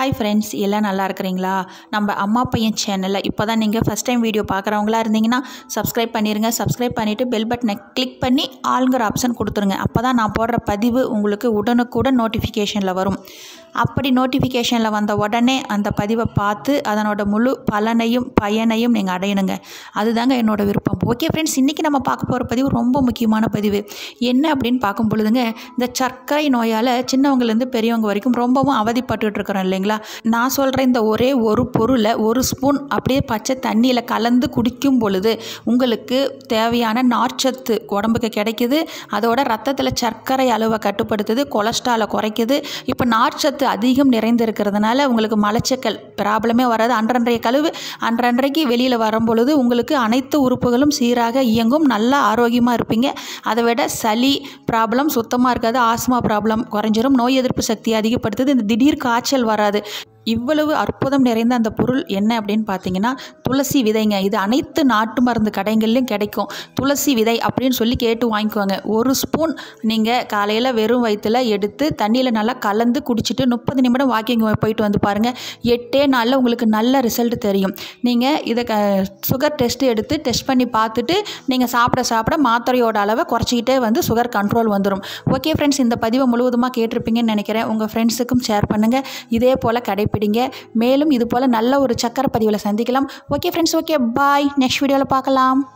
hi friends எல்லாம் நல்லா இருக்கிறீங்களா நம்ம அம்மா பையன் சேனலில் இப்போ தான் நீங்கள் ஃபஸ்ட் டைம் வீடியோ பார்க்குறவங்களா இருந்தீங்கன்னா சப்ஸ்கிரைப் பண்ணிடுங்க சப்ஸ்கிரைப் பண்ணிவிட்டு பெல் பட்டனை கிளிக் பண்ணி ஆளுங்கிற ஆப்ஷன் கொடுத்துருங்க அப்போ தான் நான் போடுற பதிவு உங்களுக்கு உடனுக்குடன் நோட்டிஃபிகேஷனில் வரும் அப்படி நோட்டிஃபிகேஷனில் வந்த உடனே அந்த பதிவை பார்த்து அதனோட முழு பலனையும் பயனையும் நீங்கள் அடையணுங்க அதுதாங்க என்னோட விருப்பம் ஓகே ஃப்ரெண்ட்ஸ் இன்றைக்கி நம்ம பார்க்க போகிற பதிவு ரொம்ப முக்கியமான பதிவு என்ன அப்படின்னு பார்க்கும் பொழுதுங்க இந்த சர்க்கரை நோயால் சின்னவங்கலேருந்து பெரியவங்க வரைக்கும் ரொம்பவும் அவதிப்பட்டுட்டு இருக்கிறோம் இல்லைங்களா நான் சொல்கிற இந்த ஒரே ஒரு பொருளை ஒரு ஸ்பூன் அப்படியே பச்சை தண்ணியில் கலந்து குடிக்கும் பொழுது உங்களுக்கு தேவையான நார்ச்சத்து உடம்புக்கு கிடைக்குது அதோட ரத்தத்தில் சர்க்கரை அளவை கட்டுப்படுத்துது கொலஸ்ட்ராலை குறைக்குது இப்போ நார்ச்சத்து அதிகம் நிறைந்திருக்கிறதுனால உங்களுக்கு மலச்சிக்கல் ப்ராப்ளமே வராது அன்றன்றைய கழிவு அன்றன்றைக்கு வெளியில் வரும்பொழுது உங்களுக்கு அனைத்து உறுப்புகளும் சீராக இயங்கும் நல்லா ஆரோக்கியமாக இருப்பீங்க அதை விட சளி ப்ராப்ளம் சுத்தமாக இருக்காது ஆஸ்மா ப்ராப்ளம் குறைஞ்சிரும் நோய் எதிர்ப்பு சக்தியை அதிகப்படுத்துது இந்த திடீர் காய்ச்சல் வராது இவ்வளவு அற்புதம் நிறைந்த அந்த பொருள் என்ன அப்படின்னு பார்த்தீங்கன்னா துளசி விதைங்க இது அனைத்து நாட்டு மருந்து கடைகள்லையும் கிடைக்கும் துளசி விதை அப்படின்னு சொல்லி கேட்டு வாங்கிக்குவாங்க ஒரு ஸ்பூன் நீங்கள் காலையில் வெறும் வயிற்றில் எடுத்து தண்ணியில் நல்லா கலந்து குடிச்சிட்டு முப்பது நிமிடம் வாக்கிங் போயிட்டு வந்து பாருங்கள் எட்டே நாளில் உங்களுக்கு நல்ல ரிசல்ட் தெரியும் நீங்கள் இதை க சுகர் டெஸ்ட்டு எடுத்து டெஸ்ட் பண்ணி பார்த்துட்டு நீங்கள் சாப்பிட சாப்பிட மாத்திரையோட அளவை குறைச்சிக்கிட்டே வந்து சுகர் கண்ட்ரோல் வந்துடும் ஓகே ஃப்ரெண்ட்ஸ் இந்த பதிவை முழுவதுமாக கேட்டிருப்பீங்கன்னு நினைக்கிறேன் உங்கள் ஃப்ரெண்ட்ஸுக்கும் ஷேர் பண்ணுங்கள் இதே போல் கடைப்பிடிங்க மேலும் இது போல் நல்ல ஒரு சக்கரை பதிவில் சந்திக்கலாம் okay friends okay bye next வீடியோவில் பார்க்கலாம்